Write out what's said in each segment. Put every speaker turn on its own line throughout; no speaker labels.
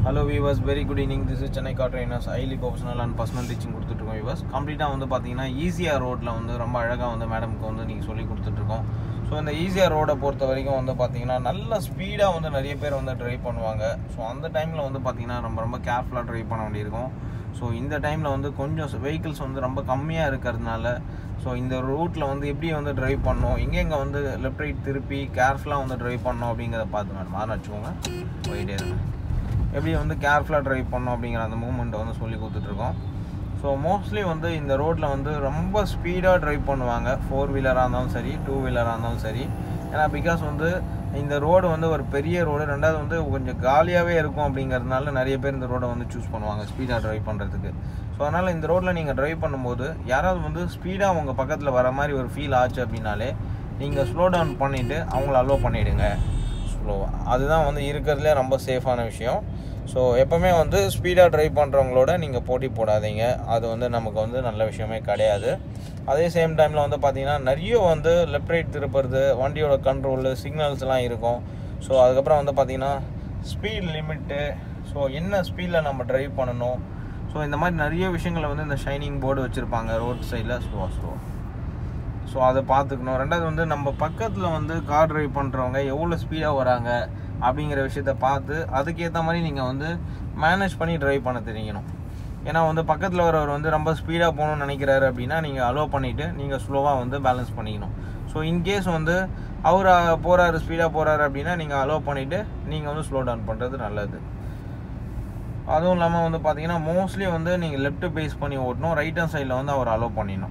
Hello viewers very good evening this is Chennai car trainers highly professional and personal teaching கொடுத்துட்ருக்கோம் viewers கம்ப்ளீட்டாக வந்து பார்த்தீங்கன்னா ஈஸியாக ரோட்டில் வந்து ரொம்ப அழகாக வந்து மேடம்க்கு வந்து நீங்கள் சொல்லி கொடுத்துட்ருக்கோம் ஸோ இந்த ஈஸியாக ரோடை பொறுத்த வரைக்கும் வந்து பார்த்தீங்கன்னா நல்ல ஸ்பீடாக வந்து நிறைய பேர் வந்து ட்ரைவ் பண்ணுவாங்க ஸோ அந்த டைமில் வந்து பார்த்தீங்கன்னா ரொம்ப ரொம்ப கேர்ஃபுல்லாக ட்ரைவ் பண்ண வேண்டியிருக்கும் ஸோ இந்த டைமில் வந்து கொஞ்சம் வெஹிக்கிள்ஸ் வந்து ரொம்ப கம்மியாக இருக்கிறதுனால ஸோ இந்த ரூட்டில் வந்து எப்படி வந்து ட்ரைவ் பண்ணணும் எங்கெங்கே வந்து லெஃப்ட் ரைட் திருப்பி கேர்ஃபுல்லாக வந்து ட்ரைவ் பண்ணணும் அப்படிங்கிறத பார்த்து மேடம் ஆறு வச்சுக்கோங்க போயிட்டே இருங்க எப்படி வந்து கேர்ஃபுல்லாக ட்ரைவ் பண்ணணும் அப்படிங்கிற அந்த மூமெண்ட்டை வந்து சொல்லி கொடுத்துட்ருக்கோம் ஸோ மோஸ்ட்லி வந்து இந்த ரோட்டில் வந்து ரொம்ப ஸ்பீடாக ட்ரைவ் பண்ணுவாங்க ஃபோர் வீலராக இருந்தாலும் சரி டூ வீலராக இருந்தாலும் சரி ஏன்னா பிகாஸ் வந்து இந்த ரோடு வந்து ஒரு பெரிய ரோடு ரெண்டாவது வந்து கொஞ்சம் காலியாகவே இருக்கும் அப்படிங்கிறதுனால நிறைய பேர் இந்த ரோடை வந்து சூஸ் பண்ணுவாங்க ஸ்பீடாக ட்ரைவ் பண்ணுறதுக்கு ஸோ அதனால் இந்த ரோட்டில் நீங்கள் ட்ரைவ் பண்ணும்போது யாராவது வந்து ஸ்பீடாக உங்கள் பக்கத்தில் வர மாதிரி ஒரு ஃபீல் ஆச்சு அப்படின்னாலே நீங்கள் ஸ்லோ டவுன் பண்ணிவிட்டு அவங்கள அலோவ் பண்ணிவிடுங்க ஸ்லோவாக அதுதான் வந்து இருக்கிறதுலே ரொம்ப சேஃபான விஷயம் ஸோ எப்போவுமே வந்து ஸ்பீடாக ட்ரைவ் பண்ணுறவங்களோட நீங்கள் போட்டி போடாதீங்க அது வந்து நமக்கு வந்து நல்ல விஷயமே கிடையாது அதே சேம் டைமில் வந்து பார்த்தீங்கன்னா நிறைய வந்து லெஃப்ட் ரைட் திருப்புறது வண்டியோட கண்ட்ரோலு சிக்னல்ஸ்லாம் இருக்கும் ஸோ அதுக்கப்புறம் வந்து பார்த்தீங்கன்னா ஸ்பீட் லிமிட்டு ஸோ என்ன ஸ்பீடில் நம்ம ட்ரைவ் பண்ணணும் ஸோ இந்த மாதிரி நிறைய விஷயங்களை வந்து இந்த ஷைனிங் போர்டு வச்சுருப்பாங்க ரோட் சைடில் ஸ்லோ ஸ்லோ ஸோ அதை பார்த்துக்கணும் ரெண்டாவது வந்து நம்ம பக்கத்தில் வந்து கார் ட்ரைவ் பண்ணுறவங்க எவ்வளோ ஸ்பீடாக வராங்க அப்படிங்கிற விஷயத்த பார்த்து அதுக்கேற்ற மாதிரி நீங்கள் வந்து மேனேஜ் பண்ணி ட்ரைவ் பண்ண தெரியணும் ஏன்னா வந்து பக்கத்தில் வரவர் வந்து ரொம்ப ஸ்பீடாக போகணும்னு நினைக்கிறாரு அப்படின்னா நீங்கள் அலோவ் பண்ணிவிட்டு நீங்கள் ஸ்லோவாக வந்து பேலன்ஸ் பண்ணிக்கணும் ஸோ இன்கேஸ் வந்து அவர் போகிறாரு ஸ்பீடாக போகிறாரு அப்படின்னா நீங்கள் அலோவ் பண்ணிவிட்டு நீங்கள் வந்து ஸ்லோ டவுன் பண்ணுறது நல்லது அதுவும் இல்லாமல் வந்து பார்த்தீங்கன்னா மோஸ்ட்லி வந்து நீங்கள் லெஃப்ட் பேஸ் பண்ணி ஓட்டணும் ரைட் ஹேண்ட் சைடில் வந்து அவர் அலோவ் பண்ணிடணும்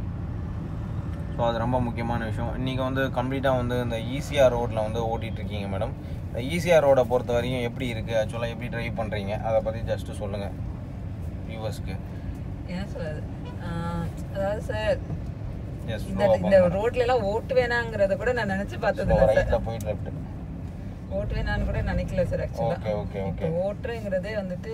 ஸோ அது ரொம்ப முக்கியமான விஷயம் இன்றைக்கி வந்து கம்ப்ளீட்டாக வந்து இந்த ஈசிஆர் ரோட்டில் வந்து ஓட்டிகிட்டு இருக்கீங்க மேடம் இந்த ஈசிஆர் ரோடை பொறுத்த வரையும் எப்படி இருக்குது ஆக்சுவலாக எப்படி ட்ரைவ் பண்ணுறீங்க அதை பற்றி ஜஸ்ட்டு சொல்லுங்கள் வியூவர்ஸ்க்கு
என்ன சொல்றது ஆஹ் அதாவது சார்
எஸ்
இந்த இந்த ரோட்ல எல்லாம் ஓட்டுவேனாங்கிறத கூட நான் நினைச்சு பார்த்தது இல்லை சார்
ரைட்டில் போயிட்டு லெஃப்ட்
ஓட்டுவேனான்னு கூட நினைக்கல சார் ஆக்சுவலா
ஓகே ஓகே ஓகே
இப்போ ஓட்டுறேங்கிறதே வந்துட்டு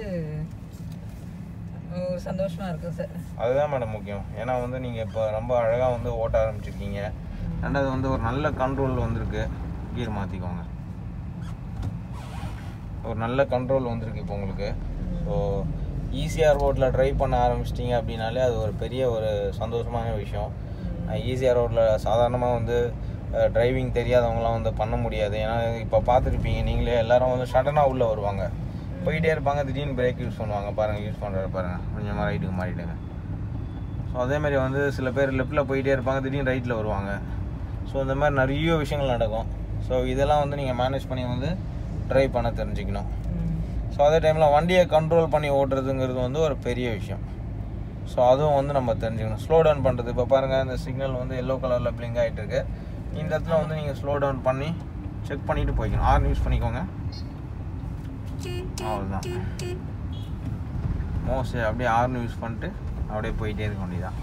ஒரு சந்தோஷமா இருக்கும் சார்
அதுதான் மேடம் முக்கியம் ஏன்னா வந்து நீங்கள் இப்போ ரொம்ப அழகாக வந்து ஓட்ட ஆரம்பிச்சிருக்கீங்க ரெண்டாவது வந்து ஒரு நல்ல கண்ட்ரோல் வந்திருக்கு கீர் மாற்றிக்கோங்க ஒரு நல்ல கண்ட்ரோல் வந்திருக்கு இப்போ உங்களுக்கு ஸோ ஈஸியாக ரோட்டில் ட்ரைவ் பண்ண ஆரம்பிச்சிட்டிங்க அப்படின்னாலே அது ஒரு பெரிய ஒரு சந்தோஷமான விஷயம் ஈஸியாக ரோட்டில் சாதாரணமாக வந்து டிரைவிங் தெரியாதவங்களாம் வந்து பண்ண முடியாது ஏன்னா இப்போ பார்த்துருப்பீங்க நீங்களே எல்லாரும் வந்து சடனாக உள்ளே வருவாங்க போயிட்டே இருப்பாங்க திடீர்னு பிரேக் யூஸ் பண்ணுவாங்க பாருங்கள் யூஸ் பண்ணுறது பாருங்கள் கொஞ்சமாக ரைட்டுக்கு மாறிடுங்க ஸோ அதேமாதிரி வந்து சில பேர் லெஃப்ட்டில் போயிட்டே இருப்பாங்க திடீர்னு ரைட்டில் வருவாங்க ஸோ இந்த மாதிரி நிறைய விஷயங்கள் நடக்கும் ஸோ இதெல்லாம் வந்து நீங்கள் மேனேஜ் பண்ணி வந்து ட்ரைவ் பண்ண தெரிஞ்சுக்கணும் ஸோ அதே டைமில் வண்டியை கண்ட்ரோல் பண்ணி ஓட்டுறதுங்கிறது வந்து ஒரு பெரிய விஷயம் ஸோ அதுவும் வந்து நம்ம தெரிஞ்சுக்கணும் ஸ்லோ டவுன் பண்ணுறது இப்போ பாருங்கள் இந்த சிக்னல் வந்து எல்லோ கலரில் பிளிங்க் ஆகிட்டு இருக்கு இந்த இடத்துல வந்து நீங்கள் ஸ்லோ டவுன் பண்ணி செக் பண்ணிவிட்டு போய்க்கணும் ஆர்ன் யூஸ் பண்ணிக்கோங்க அவ்வளோதான் மோஸ்ட்லி அப்படியே ஆர்ன் யூஸ் பண்ணிட்டு அப்படியே போயிட்டே இருக்க வேண்டியதான்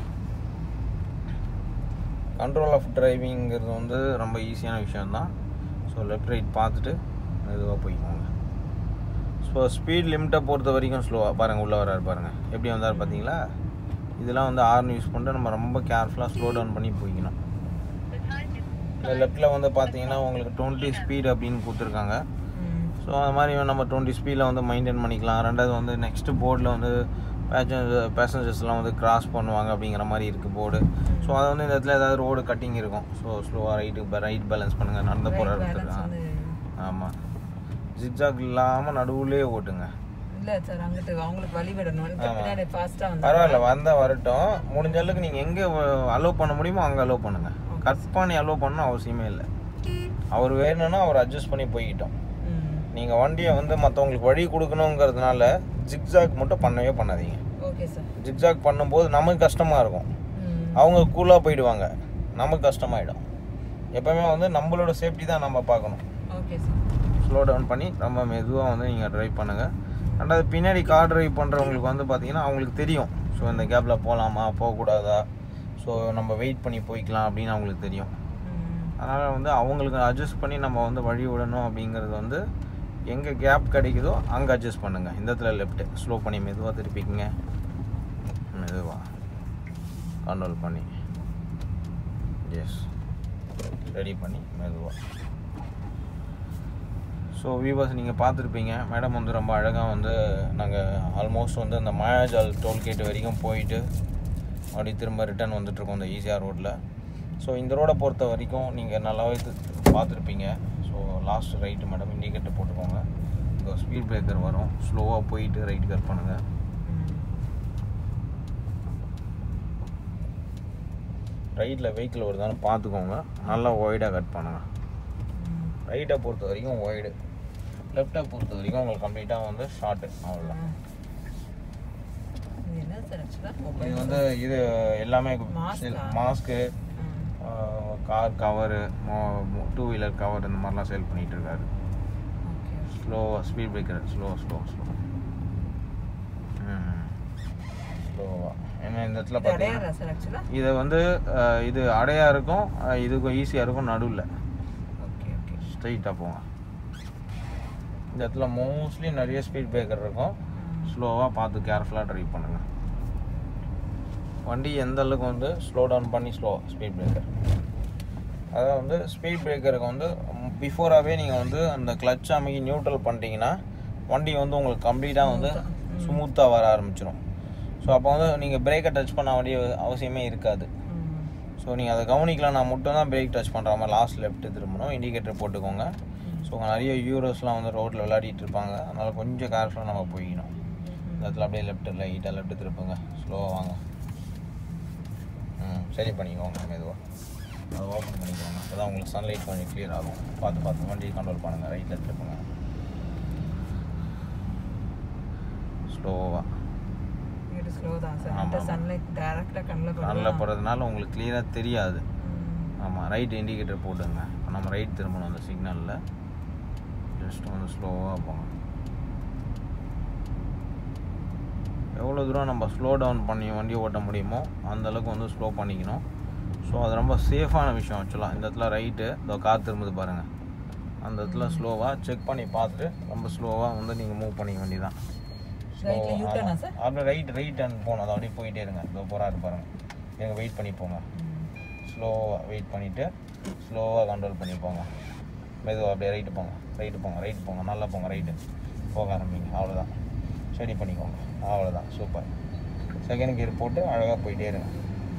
கண்ட்ரோல் ஆஃப் டிரைவிங்கிறது வந்து ரொம்ப ஈஸியான விஷயம்தான் ஸோ லெஃப்ட் ரைட் பார்த்துட்டு மெதுவாக போய்க்கோங்க ஸோ ஸ்பீட் லிமிட்டை பொறுத்த வரைக்கும் ஸ்லோவாக பாருங்கள் உள்ளே வராரு பாருங்கள் எப்படி வந்தார் பார்த்தீங்களா இதெல்லாம் வந்து ஆர்ன் யூஸ் பண்ணிட்டு நம்ம ரொம்ப கேர்ஃபுல்லாக ஸ்லோ டவுன் பண்ணி போய்க்கணும் இந்த லெஃப்ட்டில் வந்து பார்த்தீங்கன்னா உங்களுக்கு டுவெண்ட்டி ஸ்பீட் அப்படின்னு கொடுத்துருக்காங்க ஸோ அது மாதிரி நம்ம டுவெண்ட்டி ஸ்பீடில் வந்து மெயின்டைன் பண்ணிக்கலாம் ரெண்டாவது வந்து நெக்ஸ்ட்டு போர்டில் வந்து பேசஞ்சர் பேசஞ்சர்ஸ்லாம் வந்து கிராஸ் பண்ணுவாங்க அப்படிங்கிற மாதிரி இருக்குது போர்டு ஸோ அது வந்து இந்த இடத்துல ஏதாவது ரோடு கட்டிங் இருக்கும் ஸோ ஸ்லோவாக ரைட்டு ரைட் பேலன்ஸ் பண்ணுங்கள் நடந்து போகிற இடத்துல ஆமாம் ஜிக்ஜாக் இல்லாமல் நடுவுலேயே ஓட்டுங்க
இல்ல சார் அங்கிட்டு அவங்களுக்கு வழி விடணும் பின்னாடி ஃபாஸ்டா வந்து
பரவாயில்ல வந்தால் வரட்டும் முடிஞ்ச அளவுக்கு நீங்கள் எங்கே அலோவ் பண்ண முடியுமோ அங்கே அலோவ் பண்ணுங்கள் கட் பண்ணி அலோவ் பண்ணணும் அவசியமே இல்லை அவர் வேணும்னா அவர் அட்ஜஸ்ட் பண்ணி போய்கிட்டோம் நீங்கள் வண்டியை வந்து மற்றவங்களுக்கு வழி கொடுக்கணுங்கிறதுனால ஜிக்ஜாக் மட்டும் பண்ணவே பண்ணாதீங்க
ஓகே சார்
ஜிக்ஜாக் பண்ணும்போது நமக்கு கஷ்டமாக இருக்கும் அவங்க கூலாக போயிடுவாங்க நமக்கு கஷ்டமாயிடும் எப்போவுமே வந்து நம்மளோட சேஃப்டி தான் நம்ம பார்க்கணும்
ஓகே சார்
ஸ்லோ டவுன் பண்ணி ரொம்ப மெதுவாக வந்து நீங்கள் ட்ரைவ் பண்ணுங்கள் ரெண்டாவது பின்னாடி கார் ட்ரைவ் பண்ணுறவங்களுக்கு வந்து பார்த்தீங்கன்னா அவங்களுக்கு தெரியும் ஸோ இந்த கேப்பில் போகலாமா போகக்கூடாதா ஸோ நம்ம வெயிட் பண்ணி போய்க்கலாம் அப்படின்னு அவங்களுக்கு தெரியும் அதனால் வந்து அவங்களுக்கு அட்ஜஸ்ட் பண்ணி நம்ம வந்து வழி விடணும் அப்படிங்கிறது வந்து எங்கே கேப் கிடைக்குதோ அங்கே அட்ஜஸ்ட் பண்ணுங்கள் இந்த இடத்துல லெஃப்ட்டு ஸ்லோ பண்ணி மெதுவாக திருப்பிக்கங்க மெதுவாக கண்ட்ரோல் பண்ணி எஸ் ரெடி பண்ணி மெதுவாக ஸோ வீவர்ஸ் நீங்கள் பார்த்துருப்பீங்க மேடம் வந்து ரொம்ப அழகாக வந்து நாங்கள் ஆல்மோஸ்ட் வந்து அந்த மாயாஜால் டோல்கேட் வரைக்கும் போயிட்டு அப்படி திரும்ப ரிட்டர்ன் வந்துட்டுருக்கோம் இந்த ஈசிஆர் ரோட்டில் ஸோ இந்த ரோடை பொறுத்த வரைக்கும் நீங்கள் நல்லாவே இது பார்த்துருப்பீங்க so last right madam indicator போட்டுக்கோங்க இங்கே ஸ்பீட் பிரேக்கர் வரும் ஸ்லோவாக போயிட்டு ரைட் கட் பண்ணுங்கள் ரைட்டில் வெஹிக்கிள் வருதான்னு பார்த்துக்கோங்க நல்லா ஒய்டாக கட் பண்ணுங்கள் ரைட்டை பொறுத்த வரைக்கும் ஒய்டு லெஃப்ட்டை பொறுத்த வரைக்கும் உங்களுக்கு கம்ப்ளீட்டாக வந்து ஷார்ட்டு அவ்வளோதான்
இது என்ன சார் ஆக்சுவலாக
இது
மொபைல்
வந்து இது எல்லாமே
Mask ஆ?
Mask car cover two wheeler cover இந்த மாதிரிலாம் சேல் பண்ணிகிட்டு இருக்காரு
ஓகே
ஸ்லோவாக speed breaker slow slow slow ஸ்லோவாக ஏன்னா இந்த இடத்துல
இது
பார்த்தீங்கன்னா
அடையாதா சார் ஆக்சுவலாக
இதை வந்து அஹ், இது அடையா இருக்கும் அஹ், இதுக்கும் ஈஸியாக இருக்கும் நடுவில்
ஓகே ஓகே
ஸ்ட்ரைட்டாக போங்க இந்த இடத்துல மோஸ்ட்லி நிறைய ஸ்பீட் பிரேக்கர் இருக்கும் ஸ்லோவாக பார்த்து கேர்ஃபுல்லாக ட்ரைவ் பண்ணுங்கள் வண்டி எந்த அளவுக்கு வந்து ஸ்லோ டவுன் பண்ணி ஸ்லோ ஸ்பீட் பிரேக்கர் அதாவது வந்து ஸ்பீட் பிரேக்கருக்கு வந்து பிஃபோராகவே நீங்கள் வந்து அந்த கிளச் அமைக்கி நியூட்ரல் பண்ணிட்டீங்கன்னா வண்டி வந்து உங்களுக்கு கம்ப்ளீட்டாக வந்து ஸ்மூத்தாக வர ஆரம்பிச்சிடும் ஸோ அப்போ வந்து நீங்கள் பிரேக்கை டச் பண்ண வேண்டிய அவசியமே இருக்காது ஸோ நீங்கள் அதை கவனிக்கலாம் நான் மட்டும் தான் பிரேக் டச் பண்ணுற மாதிரி லாஸ்ட் லெஃப்ட் திரும்பணும் இண்டிகேட்டர் போட்டுக்கோங்க ஸோ நிறைய யூரோஸ்லாம் வந்து ரோட்டில் விளையாடிட்டு இருப்பாங்க அதனால் கொஞ்சம் கேர்ஃபுல்லாக நம்ம போய்க்கணும் இந்த இடத்துல அப்படியே லெஃப்ட் லைட்டாக லெஃப்ட் திருப்புங்க ஸ்லோவாக வாங்க ம் சரி பண்ணிக்கோங்க மெதுவாக அதை ஓப்பன் பண்ணிக்கோங்க அப்போ தான் உங்களுக்கு சன்லைட் கொஞ்சம் க்ளியர் ஆகும் பார்த்து பார்த்து வண்டி கண்ட்ரோல் பண்ணுங்கள் ரைட்டில் திருப்புங்க ஸ்லோவாக
இது ஸ்லோ தான் சார்
ஆமா,
அந்த
ஆமா.
சன்லைட் டைரக்டாக கண்ணில்
கண்ணில் போடுறதுனால உங்களுக்கு கிளியராக தெரியாது
ம்.
ஆமாம் ரைட் இண்டிகேட்டர் போட்டுங்க இப்போ நம்ம ரைட் திரும்பணும் அந்த சிக்னலில் ஜஸ்ட் வந்து ஸ்லோவாக போங்க எவ்வளோ தூரம் நம்ம ஸ்லோ டவுன் பண்ணி வண்டி ஓட்ட முடியுமோ அந்த அளவுக்கு வந்து ஸ்லோ பண்ணிக்கணும் ஸோ அது ரொம்ப சேஃபான விஷயம் ஆக்சுவலாக இந்த இடத்துல ரைட்டு இதோ கார் திரும்புது பாருங்கள் அந்த இடத்துல ஸ்லோவாக செக் பண்ணி பார்த்துட்டு ரொம்ப ஸ்லோவாக வந்து நீங்கள் மூவ் பண்ணிக்க வேண்டியதான்
Rightல U-turn ஆ sir?
அப்படியே ரைட் ரைட் டர்ன் போகணும் அது அப்படியே போயிட்டே இருங்க இதோ போகிறாரு பாருங்க எனக்கு வெயிட் பண்ணி போங்க ஸ்லோவாக வெயிட் பண்ணிவிட்டு ஸ்லோவாக கண்ட்ரோல் பண்ணி போங்க மெதுவாக அப்படியே ரைட்டு போங்க ரைட்டு போங்க ரைட்டு போங்க நல்லா போங்க ரைட்டு போக ஆரம்பிங்க அவ்வளோதான் ஸ்டடி பண்ணிக்கோங்க அவ்வளோதான் சூப்பர் செகண்ட் கியர் போட்டு அழகாக போயிட்டே இருங்க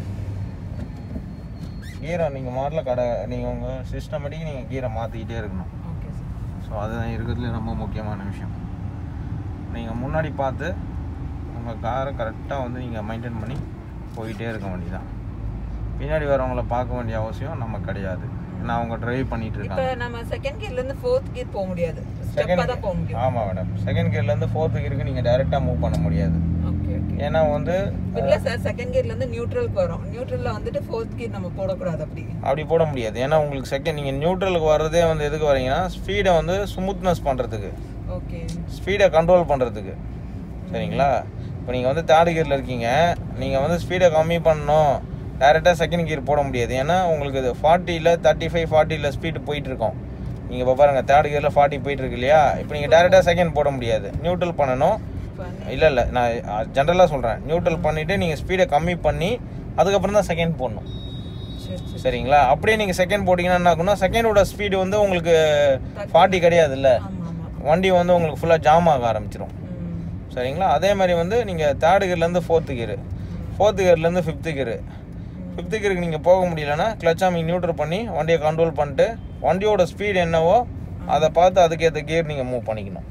கீரை நீங்கள் மாடல கடை நீங்கள் உங்கள் சிஸ்டமேட்டிக் நீங்கள் கீரை மாற்றிக்கிட்டே இருக்கணும்
ஓகே சார்
ஸோ அதுதான் இருக்கிறதுல ரொம்ப முக்கியமான விஷயம் நீங்கள் முன்னாடி பார்த்து உங்கள் காரை கரெக்டாக வந்து நீங்கள் மெயின்டைன் பண்ணி போயிட்டே இருக்க வேண்டியதான் பின்னாடி வரவங்கள பார்க்க வேண்டிய அவசியம் நம்ம கிடையாது ஏன்னா அவங்க ட்ரைவ் பண்ணிட்டு
இப்போ
இருக்காங்க
நம்ம செகண்ட் கியர்ல இருந்து ஃபோர்த் கியர் போக முடியாது ஸ்டெப்பாக தான் போக முடியும்
ஆமாம் மேடம் செகண்ட் கியர்லேருந்து ஃபோர்த்து கியருக்கு நீங்கள் டைரெக்டாக மூவ் பண்ண முடியாது
ஓகே ஓகே
ஏன்னா வந்து
இல்ல சார் செகண்ட் கியர்ல இருந்து நியூட்ரலுக்கு வரும் நியூட்ரல்ல வந்துட்டு ஃபோர்த் கியர் நம்ம போடக்கூடாது அப்படி
அப்படி போட முடியாது ஏன்னா உங்களுக்கு செகண்ட் நீங்கள் நியூட்ரலுக்கு வர்றதே வந்து எதுக்கு வரீங்கன்னா ஸ்பீடை வந்து ஸ்மூத்னஸ் பண்ணுறதுக்கு
ஓகே
ஸ்பீடை கண்ட்ரோல் பண்ணுறதுக்கு சரிங்களா இப்போ நீங்கள் வந்து தேர்ட் கியரில் இருக்கீங்க நீங்கள் வந்து ஸ்பீடை கம்மி பண்ணணும் டேரெக்டாக செகண்ட் கியர் போட முடியாது ஏன்னா உங்களுக்கு இது ஃபார்ட்டியில் தேர்ட்டி ஃபைவ் ஃபார்ட்டியில் ஸ்பீடு போயிட்டு இருக்கோம் நீங்கள் இப்போ பாருங்கள் தேர்ட் கியரில் ஃபார்ட்டி போயிட்டு இருக்கு இல்லையா இப்போ நீங்கள் டேரெக்டாக செகண்ட் போட முடியாது நியூட்ரல் பண்ணணும் இல்லை இல்லை நான் ஜென்ரலாக சொல்கிறேன் நியூட்ரல் பண்ணிவிட்டு நீங்கள் ஸ்பீடை கம்மி பண்ணி அதுக்கப்புறம் தான் செகண்ட் போடணும்
சரி சரி
சரிங்களா அப்படியே நீங்கள் செகண்ட் போட்டிங்கன்னா என்ன ஆகும்னா செகண்டோட ஸ்பீடு வந்து உங்களுக்கு ஃபார்ட்டி கிடையாதுல்ல
ஆமா ஆமா
வண்டி வந்து உங்களுக்கு ஃபுல்லாக ஜாம் ஆக ஆரம்பிச்சிடும்
ம்.
சரிங்களா அதே மாதிரி வந்து நீங்கள் தேர்டு கியர்லேருந்து ஃபோர்த்து கியரு ஃபோர்த்து கியர்லேருந்து ஃபிஃப்த்து கியரு ஃபிஃப்த்து கியருக்கு நீங்கள் போக முடியலன்னா கிளச்சாமி நியூட்ரல் பண்ணி வண்டியை கண்ட்ரோல் பண்ணிட்டு வண்டியோட ஸ்பீடு என்னவோ அதை பார்த்து அதுக்கேற்ற கியர் நீங்கள் மூவ் பண்ணிக்கணும்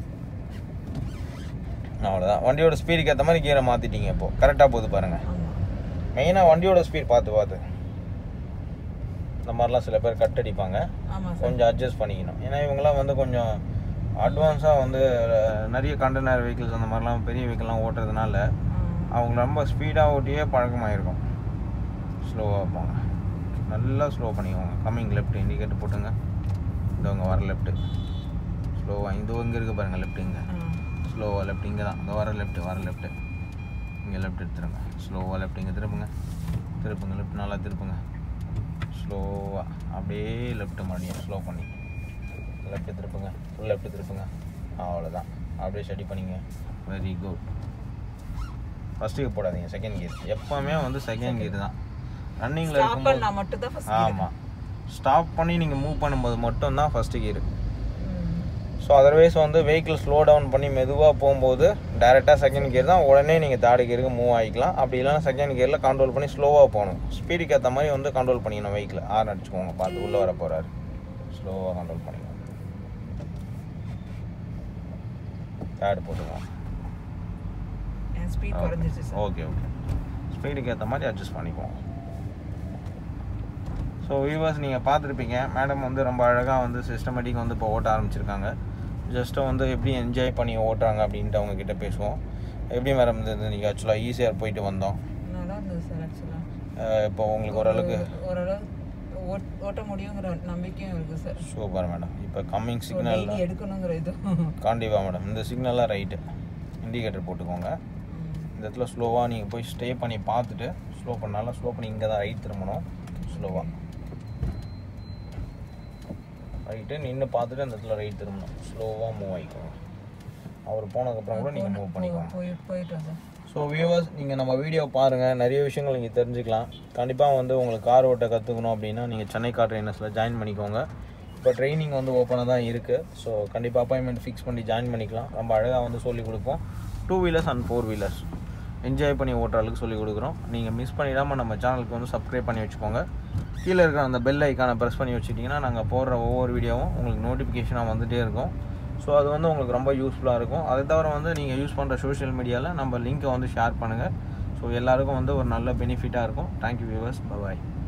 அவ்வளோதான் வண்டியோட ஸ்பீடுக்கு ஏற்ற மாதிரி கியரை மாற்றிட்டீங்க இப்போது கரெக்டாக போகுது பாருங்கள்
ஆமா
மெயினாக வண்டியோட ஸ்பீட் பார்த்து பார்த்து இந்த மாதிரிலாம் சில பேர் கட் அடிப்பாங்க
ஆமா சார்
கொஞ்சம் அட்ஜஸ்ட் பண்ணிக்கணும் ஏன்னா இவங்கெல்லாம் வந்து கொஞ்சம் அட்வான்ஸாக வந்து அஹ், நிறைய கண்டெய்னர் வெஹிக்கிள்ஸ் அந்த மாதிரிலாம் பெரிய வெஹிக்கிள்லாம் ஓட்டுறதுனால அவங்க ரொம்ப ஸ்பீடாக ஓட்டியே பழக்கமாயிருக்கும் ஸ்லோவாக போங்க நல்லா ஸ்லோ பண்ணிக்கோங்க கம்மிங் லெஃப்ட் இண்டிகேட்டர் போட்டுங்க இதவங்க வர லெஃப்ட்டு ஸ்லோவாக இந்த இங்கே இருக்க பாருங்கள் லெஃப்ட் இங்கே ஸ்லோவாக லெஃப்ட் இங்கே தான் இந்த வர லெஃப்ட் வர லெஃப்ட்டு இங்கே லெஃப்ட் எடுத்துருங்க ஸ்லோவாக லெஃப்ட் இங்கே திருப்புங்க திருப்புங்க லெஃப்ட் நல்லா திருப்புங்க ஸ்லோவாக அப்படியே லெஃப்ட் மறுபடியும் ஸ்லோ பண்ணி லெஃப்ட் திருப்புங்க ஃபுல் லெஃப்ட் திருப்புங்க அவ்வளோதான் அப்படியே ஸ்டடி பண்ணிங்க வெரி குட் ஃபஸ்ட் கியர் போடாதீங்க செகண்ட் கியர் எப்போவுமே வந்து செகண்ட் கியர் தான் ரன்னிங்கில்
ஸ்டாப்
இருக்கும்போது
பண்ணா மட்டும் தான் ஃபர்ஸ்ட்
ஆமாம் ஸ்டாப் பண்ணி நீங்கள் மூவ் பண்ணும்போது மட்டும்தான் ஃபஸ்ட்டு கியர் ஸோ அதர்வைஸ் வந்து வெஹிக்கிள் ஸ்லோ டவுன் பண்ணி மெதுவாக போகும்போது டேரெக்டாக செகண்ட் கியர் தான் உடனே நீங்கள் தேர்ட் கியருக்கு மூவ் ஆகிக்கலாம் அப்படி இல்லைனா செகண்ட் கியரில் கண்ட்ரோல் பண்ணி ஸ்லோவாக போகணும் ஸ்பீடுக்கு ஏற்ற மாதிரி வந்து கண்ட்ரோல் பண்ணிக்கணும் வெஹிக்கிள் ஆர் அடிச்சுக்கோங்க பார்த்து உள்ளே வர போகிறாரு ஸ்லோவாக கண்ட்ரோல் பண்ணிக்கணும் தேர்ட் போட்டுக்கலாம்
என் ஸ்பீட் குறைஞ்சிருச்சு சார்
ஓகே ஓகே ஸ்பீடுக்கு ஏற்ற மாதிரி அட்ஜஸ்ட் பண்ணிக்குவோம் ஸோ வியூவர்ஸ் நீங்கள் பார்த்துருப்பீங்க மேடம் வந்து ரொம்ப அழகாக வந்து சிஸ்டமேட்டிக் வந்து இப்போ ஓட்ட ஆரம்பிச்சிருக்காங்க ஜஸ்ட்டு வந்து எப்படி என்ஜாய் பண்ணி ஓட்டுறாங்க அப்படின்ட்டு அவங்க கிட்ட பேசுவோம் எப்படி மேடம் இருந்தது நீங்கள் ஆக்சுவலாக ஈஸியாக போயிட்டு வந்தோம்
நல்லா இருந்தது சார் ஆக்சுவலாக
அஹ் இப்போ உங்களுக்கு ஓரளவுக்கு
ஓரளவு ஓட்- ஓட்ட முடியுங்கிற நம்பிக்கையும் இருக்கு சார்
சூப்பர் மேடம் இப்போ கம்மிங்
டெய்லி
சிக்னலில்
எடுக்கணுங்கிற இது
காண்டிவா மேடம் இந்த சிக்னலாக ரைட்டு இண்டிகேட்டர் போட்டுக்கோங்க இந்த இடத்துல ஸ்லோவாக நீங்கள் போய் ஸ்டே பண்ணி பார்த்துட்டு ஸ்லோ பண்ணாலும் ஸ்லோ பண்ணி இங்கே தான் ரைட் திரும்பணும் ஸ்லோவாக ரைட்டு நின்று பார்த்துட்டு அந்த இடத்துல ரைட் திரும்பணும் ஸ்லோவாக மூவ் ஆகிக்கோங்க அவர் போனதுக்கப்புறம் கூட நீங்கள் மூவ் பண்ணிக்கோங்க
போய் போயிட்டோம் சார்
ஸோ வியூவர்ஸ் நீங்கள் நம்ம வீடியோ பாருங்கள் நிறைய விஷயங்கள் நீங்கள் தெரிஞ்சுக்கலாம் கண்டிப்பாக வந்து உங்களுக்கு கார் ஓட்ட கற்றுக்கணும் அப்படின்னா நீங்கள் சென்னை கார் ட்ரைனர்ஸில் ஜாயின் பண்ணிக்கோங்க இப்போ ட்ரைனிங் வந்து ஓப்பனாக தான் இருக்குது ஸோ கண்டிப்பாக அப்பாயின்மெண்ட் ஃபிக்ஸ் பண்ணி ஜாயின் பண்ணிக்கலாம் ரொம்ப அழகாக வந்து சொல்லிக் கொடுப்போம் two wheelers and four wheelers enjoy பண்ணி ஓட்டுற அளவுக்கு சொல்லிக் கொடுக்குறோம் நீங்கள் மிஸ் பண்ணிடாமல் நம்ம சேனலுக்கு வந்து சப்ஸ்கிரைப் பண்ணி வச்சுக்கோங்க கீழே இருக்கிற அந்த பெல் ஐக்கானை ப்ரெஸ் பண்ணி வச்சுட்டிங்கன்னா நாங்கள் போடுற ஒவ்வொரு வீடியோவும் உங்களுக்கு நோட்டிஃபிகேஷனாக வந்துகிட்டே இருக்கும் ஸோ அது வந்து உங்களுக்கு ரொம்ப யூஸ்ஃபுல்லாக இருக்கும் அதை தவிர வந்து நீங்கள் யூஸ் பண்ணுற சோஷியல் மீடியாவில் நம்ம லிங்க்கை வந்து ஷேர் பண்ணுங்கள் ஸோ எல்லாருக்கும் வந்து ஒரு நல்ல பெனிஃபிட்டாக இருக்கும் தேங்க்யூ வியூவர்ஸ் பாய்